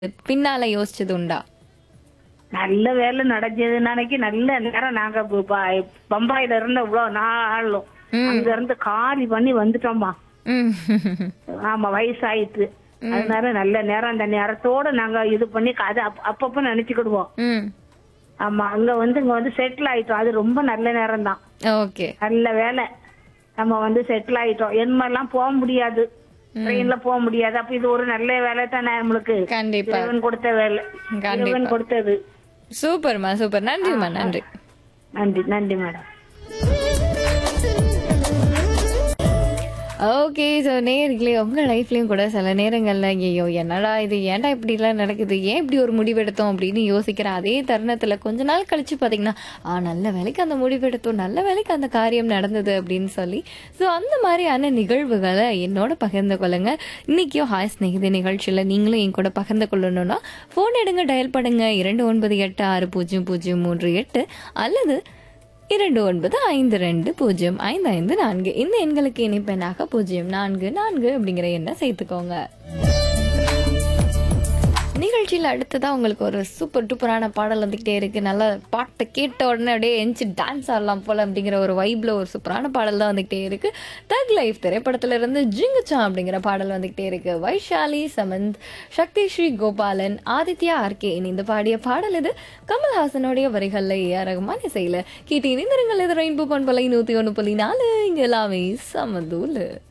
பின்னால யோசிச்சது உண்டா நல்ல வேலை நடந்தது நாளைக்கு நல்ல நேரம் நாங்க ப- ப- பம்பாயில இருந்த இவ்வளவு நாளும் அங்க இருந்து காலி பண்ணி வந்துட்டோம்மா ம். ஆமா வயசாயிட்டு அதனால நல்ல நேரம் அந்த நேரத்தோட நாங்க இது பண்ணி அது அப்ப- அப்பப்ப நினைச்சுக்கிடுவோம் ம். ஆமா அங்க வந்து இங்க வந்து செட்டில் ஆயிட்டோம் அது ரொம்ப நல்ல நேரம் தான் ஓகே நல்ல வேலை நம்ம வந்து செட்டில் ஆயிட்டோம் எல்லாம் போக முடியாது ட்ரெயின்ல போக முடியாது அப்ப இது ஒரு நல்ல வேலை தானே நம்மளுக்கு கண்டிப்பா இறைவன் கொடுத்த வேலை கண்டிப்பா. இறைவன் கொடுத்தது சூப்பர்மா சூப்பர் நன்றிம்மா நன்றி நன்றி நன்றி மேடம் ஓகே ஸோ நேர்களே உங்கள் லைஃப்லேயும் கூட சில நேரங்களில் ஐயோ என்னடா இது ஏன்டா இப்படிலாம் நடக்குது ஏன் இப்படி ஒரு முடிவெடுத்தோம் அப்படின்னு யோசிக்கிற அதே தருணத்தில் கொஞ்ச நாள் கழிச்சு பார்த்தீங்கன்னா ஆ நல்ல வேலைக்கு அந்த முடிவெடுத்தோம் நல்ல வேலைக்கு அந்த காரியம் நடந்தது அப்படின்னு சொல்லி ஸோ அந்த மாதிரியான நிகழ்வுகளை என்னோட பகிர்ந்து கொள்ளுங்க இன்னைக்கும் ஹாய் ஸ்நேகிதி நிகழ்ச்சியில் நீங்களும் என் கூட பகிர்ந்து கொள்ளணும்னா ஃபோன் எடுங்க டயல் பண்ணுங்க இரண்டு ஒன்பது எட்டு ஆறு பூஜ்ஜியம் பூஜ்ஜியம் மூன்று எட்டு அல்லது இரண்டு ஒன்பது ஐந்து ரெண்டு பூஜ்ஜியம் ஐந்து ஐந்து நான்கு இந்த எண்களுக்கு இணைப்பெண்ணாக பூஜ்ஜியம் நான்கு நான்கு அப்படிங்கிற எண்ணை சேர்த்துக்கோங்க நிகழ்ச்சியில் அடுத்ததாக உங்களுக்கு ஒரு சூப்பர் டூப்பரான பாடல் வந்துக்கிட்டே இருக்கு நல்லா பாட்டை கேட்ட உடனே அப்படியே எஞ்சி டான்ஸ் ஆடலாம் போல அப்படிங்கிற ஒரு வைப்ல ஒரு சூப்பரான பாடல் தான் வந்துக்கிட்டே இருக்கு தக் லைஃப் திரைப்படத்துல இருந்து ஜிங்குச்சா அப்படிங்கிற பாடல் வந்துக்கிட்டே இருக்கு வைஷாலி சமந்த் சக்தி ஸ்ரீ கோபாலன் ஆதித்யா ஆர்கே இணைந்து பாடிய பாடல் இது கமல்ஹாசனுடைய வரிகள்ல ஏ ரகுமான் இசையில கேட்டு இணைந்திருங்கள் இது ரெயின்போ பண்பலை நூத்தி ஒன்று புள்ளி நாலு இங்க எல்லாமே சமதூலு